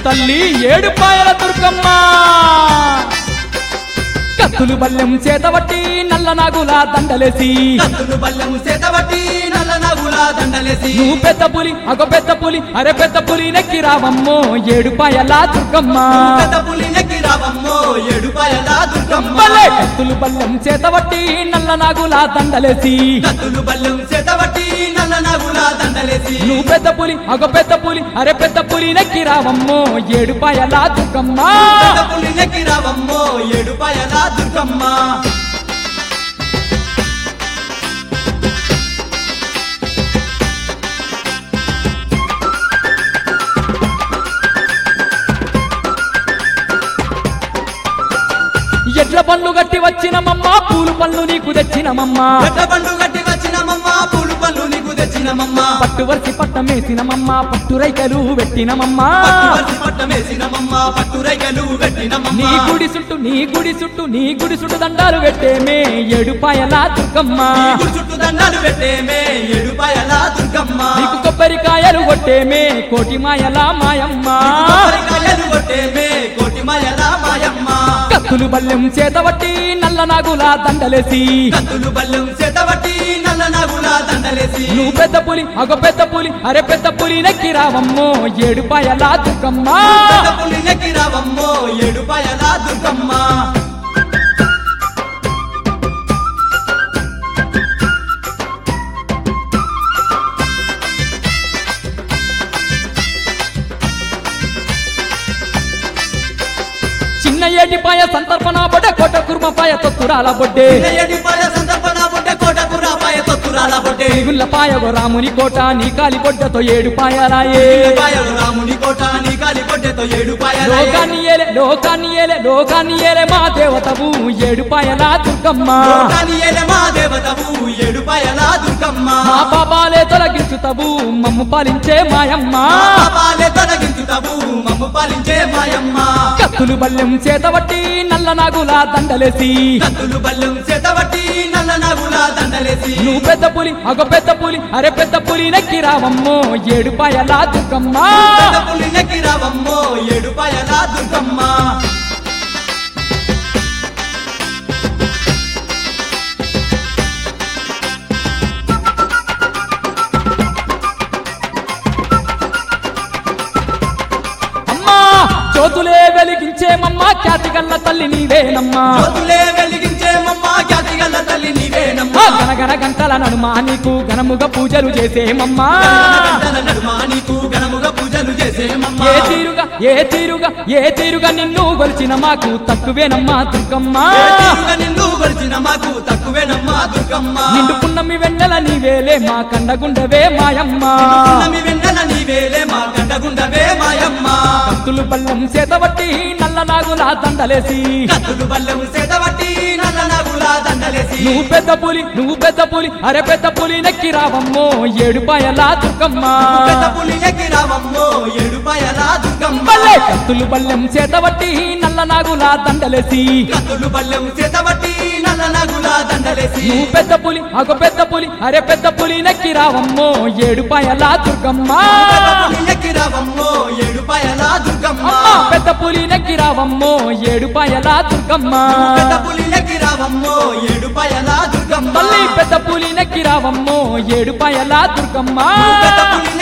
తల్లి ఏడుపాయల దుర్గమ్మ కత్తులు బల్లెం చేతబట్టి నల్ల నాగుల దండలేసి కత్తులు బల్లెం చేతబట్టి నల్ల నగుల దండలేసి నువ్వు పెద్ద పులి అగ పెద్ద పులి అరే పెద్ద పులి నెక్కి రావమ్మో ఏడుపాయల దుర్గమ్మ పెద్ద పులి నెక్కి రావమ్మో ఏడుపాయల దుర్గమ్మ భలే కత్తులు బల్లెం చేతబట్టి నల్ల నాగుల దండలేసి కత్తులు బల్లెం చేతబట్టి నల్ల నగుల దండలేసి నువ్వు పెద్ద పులి అగ పెద్ద పులి అరే పెద్ద పులి నెక్కి రావమ్మో ఏడుపాయల దుర్గమ్మ పెద్ద పులి నెక్కి రావమ్మో ఏడుపాయల దుర్గమ్మ ఎడ్ల పళ్ళు గట్టి వచ్చినమమ్మ పూలు పళ్ళు నీకు తెచ్చినమమ్మ పెద్ద పండు గట్టి వచ్చినమమ్మ పూలు పళ్ళు నీకు తెచ్చినమమ్మ పట్టు వరిసి పట్టమేసినమమ్మ పట్టు రైకలు పెట్టినమమ్మ పట్టు వరిసి పట్టమేసినమమ్మ పట్టు రైకలు పెట్టినమమ్మ నీ గుడి చుట్టూ నీ గుడి చుట్టూ నీ గుడి చుట్టూ దండాలు పెట్టేమే ఏడుపాయల దుర్గమ్మ నీ గుడి చుట్టూ దండాలు పెట్టేమే ఏడుపాయల దుర్గమ్మ నీకు కొబ్బరికాయలు కొట్టేమే కోటి మాయల మాయమ్మ కొబ్బరికాయలు కొట్టేమే కోటి మాయల మాయమ్మ కత్తులు బల్లెం చేతబట్టి నల్ల నాగుల దండలేసి కత్తులు బల్లెం చేతబట్టి నల్ల నాగుల దండలేసి నువ్వు పెద్ద పులి అగ పెద్ద పులి అరే పెద్ద పులి నెక్కి రావమ్మో ఏడుపాయల దుర్గమ్మ పెద్ద పులి నెక్కి రావమ్మో ఏడుపాయల దుర్గమ్మ చిన్న ఏటిపాయ సంతర్పణ బొడ్డ కోట కుర్మపాయ తొత్తురాల బొడ్డే ఏడిపాయ సంతర్పణ బుడ్డ కోట పురాపాయ తొత్తురాల బొడ్డే గుల్లపాయ గో రాముని కోట నీ కాలి బొడ్డతో ఏడుపాయలాయే పాయలు రాముని కోట నీ కాలి బొడ్డెతో ఏడుపాయల లోకాన్ని ఏలే లోకాన్ని ఏలే లోకాన్ని ఏలే మా దేవతవు ఏడుపాయల దుర్గమ్మ లోకాని ఏలే మా దేవతవు ఏడుపాయల దుర్గమ్మ మా పాపాలే తొలగించుతవు మమ్ము పాలించే మాయమ్మ పాపాలే తొలగించుతావు మమ్ము పాలించే మాయమ్మ కత్తులు బల్లెం చేతబట్టి నల్ల నాగుల దండలేసి కత్తులు బల్లెం చేతబట్టి నల్ల నాగుల దండలేసి నువ్వు పెద్ద పులి అగ పెద్ద పులి అరే పెద్ద పులి నెక్కి రావమ్మో ఏడుపాయల దుర్గమ్మ పెద్ద పులి నెక్కి రావమ్మో ఏడుపాయల దుర్గమ్మ అమ్మా జ్యోతులే వెలిగించేమమ్మ ఖ్యాతి గల్ల తల్లి నీవేనమ్మా జ్యోతులే వెలిగించే మమ్మ ఖ్యాతి గల్ల తల్లి నీవేనమ్మ ఆ గనగన గంటల నడుమా నీకు ఘనముగా పూజలు చేసేమమ్మా గంటల నడుమ నీకు ఘనముగా పూజలు చేసేమమ్మ ఏ తీరుగా ఏ తీరుగా ఏ తీరుగా నిన్ను గొలిచిన మాకు తక్కువేనమ్మా దుర్గమ్మ ఏ తీరుగా నిన్ను కొలిచిన మాకు తక్కువేనమ్మా దుర్గమ్మ నిండు పున్నమి వెన్నెల నీవేలే మా కండగుండవే మాయమ్మ పున్నమి వెన్నెల నీవేలే మా కండగుండవే మాయమ్మ భక్తులు బల్లం చేతబట్టి నల్ల నాగుల దండలేసి కత్తులు బల్లెం చేతబట్టి నల్ల నాగుల దండలేసి నువ్వు పెద్ద పులి నువ్వు పెద్ద పులి అరే పెద్ద పులి నెక్కి రావమ్మో ఏడుపాయల దుర్గమ్మ పెద్ద పులి ఎక్కి రావమ్మో ఏడుపాయల దుర్గమ్మ బల్లే కత్తులు బల్లెం చేతబట్టి నల్ల నాగుల దండలేసి కత్తులు బల్లెం చేతబట్టి నల్ల నాగుల దండలేసి నువ్వు పెద్ద పులి అగ పెద్ద పులి అరే పెద్ద పులి నెక్కి రావమ్మో ఏడుపాయల దుర్గమ్మ పెద్ద పులి ఎక్కి రావమ్మో ఏడుపాయల దుర్గమ్మ అమ్మ పెద్ద పులి నెక్కి రావమ్మో ఏడుపాయల దుర్గమ్మ పెద్ద పులి ఎక్కి రావమ్మో ఏడుపాయల దుర్గమ్మ తల్లి పెద్ద పులి నెక్కి రావమ్మో ఏడుపాయల దుర్గమ్మ పెద్ద పులి